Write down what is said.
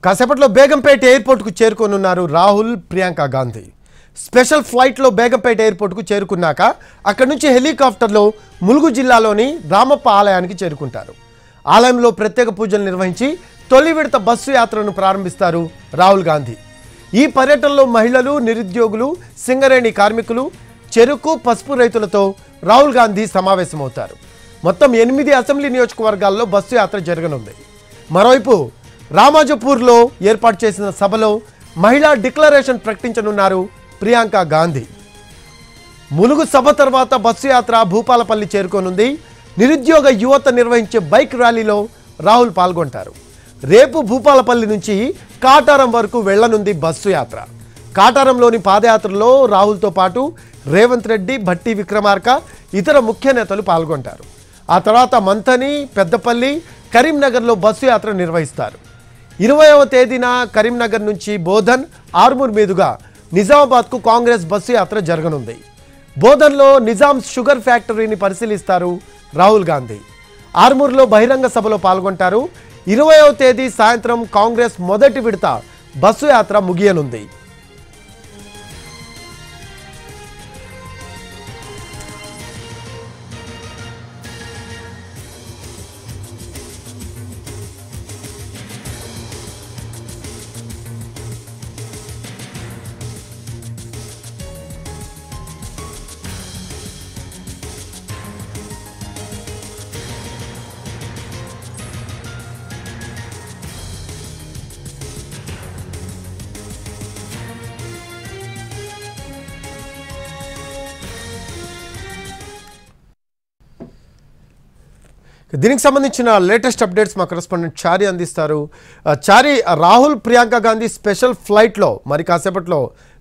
కాసేపట్లో బేగంపేట ఎయిర్పోర్ట్కు చేరుకోనున్నారు రాహుల్ ప్రియాంక గాంధీ స్పెషల్ ఫ్లైట్లో బేగంపేట ఎయిర్పోర్ట్కు చేరుకున్నాక అక్కడి నుంచి హెలికాప్టర్లో ములుగు జిల్లాలోని రామప్ప ఆలయానికి చేరుకుంటారు ఆలయంలో ప్రత్యేక పూజలు నిర్వహించి తొలి విడత బస్సు యాత్రను ప్రారంభిస్తారు రాహుల్ గాంధీ ఈ పర్యటనలో మహిళలు నిరుద్యోగులు సింగరేణి కార్మికులు చెరుకు పసుపు రైతులతో రాహుల్ గాంధీ సమావేశమవుతారు మొత్తం ఎనిమిది అసెంబ్లీ నియోజకవర్గాల్లో బస్సు యాత్ర జరగనుంది మరోవైపు రామాజపూర్లో ఏర్పాటు చేసిన సభలో మహిళా డిక్లరేషన్ ప్రకటించనున్నారు ప్రియాంక గాంధీ ములుగు సభ తర్వాత బస్సు యాత్ర భూపాలపల్లి చేరుకోనుంది నిరుద్యోగ యువత నిర్వహించే బైక్ ర్యాలీలో రాహుల్ పాల్గొంటారు రేపు భూపాలపల్లి నుంచి కాటారం వరకు వెళ్లనుంది బస్సు యాత్ర కాటారంలోని పాదయాత్రలో రాహుల్తో పాటు రేవంత్ రెడ్డి భట్టి విక్రమార్క ఇతర ముఖ్య నేతలు పాల్గొంటారు ఆ తర్వాత మంథని పెద్దపల్లి కరీంనగర్లో బస్సు యాత్ర నిర్వహిస్తారు ఇరవయవ తేదీన కరీంనగర్ నుంచి బోధన్ ఆర్మూర్ మీదుగా నిజామాబాద్కు కాంగ్రెస్ బస్సు యాత్ర జరగనుంది బోధన్లో నిజాం షుగర్ ఫ్యాక్టరీని పరిశీలిస్తారు రాహుల్ గాంధీ ఆర్మూర్లో బహిరంగ సభలో పాల్గొంటారు ఇరవయవ తేదీ సాయంత్రం కాంగ్రెస్ మొదటి విడత బస్సు యాత్ర ముగియనుంది దీనికి సంబంధించిన లేటెస్ట్ అప్డేట్స్ మా కరెస్పాండెంట్ చారి అందిస్తారు ఆ, చారి రాహుల్ ప్రియాంక గాంధీ స్పెషల్ ఫ్లైట్లో మరి కాసేపట్లో